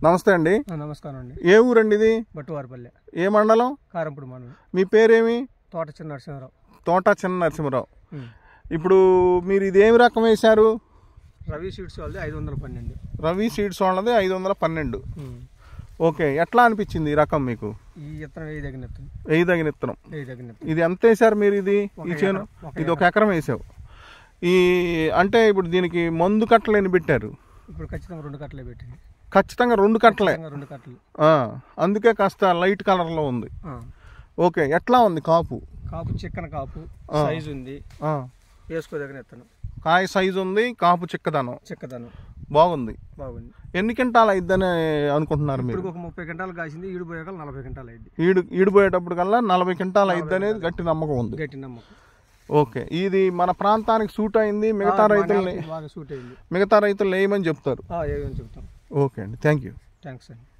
నమస్తే అండి ఆ, నమస్కారం అండి ఏ ఊరండి ఇది బట్టువారిపల్లె ఏ మండలం కారంపూడి మనం మీ పేరేమి తోట చిన్న నరసింహరావు తోట చిన్న నరసింహరావు ఉమ్. ఇప్పుడు మీరు ఇది ఏమి రకం వేశారు రవి సీడ్స్ వాళ్ళది ఐదు వందల పన్నెండు రవి సీడ్స్ వాళ్ళది ఐదు వందల పన్నెండు ఉమ్. ఓకే ఎట్లా అనిపించింది ఈ రకం మీకు ఈ ఇత్తనం వేయి తగిన ఇత్తనం వేయి తగిన ఇత్తనం వేయి తగిన ఇత్తనం ఇది ఎంత వేశారు మీరు ఇది ఒక ఈ చేను ఎకరం, ఒక ఇది ఒక ఎకరం వేసావు ఈ అంటే ఇప్పుడు దీనికి మందు కట్టలు ఎన్ని పెట్టారు ఇప్పుడు ఖచ్చితంగా రెండు కట్టలే పెట్టింది ఖచ్చితంగా రెండు కట్టలే ఖచ్చితంగా రెండు కట్టలు ఆ, అందుకే కాస్త లైట్ కలర్లో ఉంది ఆ. ఓకే ఎట్లా ఉంది కాపు కాపు చిక్కన కాపు ఆ. సైజు ఉంది ఆ, వేసుకోదగిన ఇత్తనం కాయ సైజు ఉంది కాపు చిక్కదనం చిక్కదనం బాగుంది బాగుంది ఎన్ని క్వింటాలు అయిద్దని అనుకుంటున్నారు మీరు ఇప్పుడు ఒక ముప్పై గంటలు కాసింది ఈడు పోయాక నలభై గంటలు అయింది ఈడు ఈడిపోయేటప్పుడు కల్లా నలభై క్వింటాలు అయిద్ది అనేది గట్టి నమ్మకం ఉంది గట్టి నమ్మకం ఓకే ఇది మన ప్రాంతానికి సూట్ అయింది మిగతా ఆ, మా రైతుల్ని నేలకి బాగా సూట్ అయింది మిగతా రైతులు వేయమని చెప్తారు ఆ, ఏమని చెప్తాం ఓకే అండి థ్యాంక్ యూ థ్యాంక్స్ అండి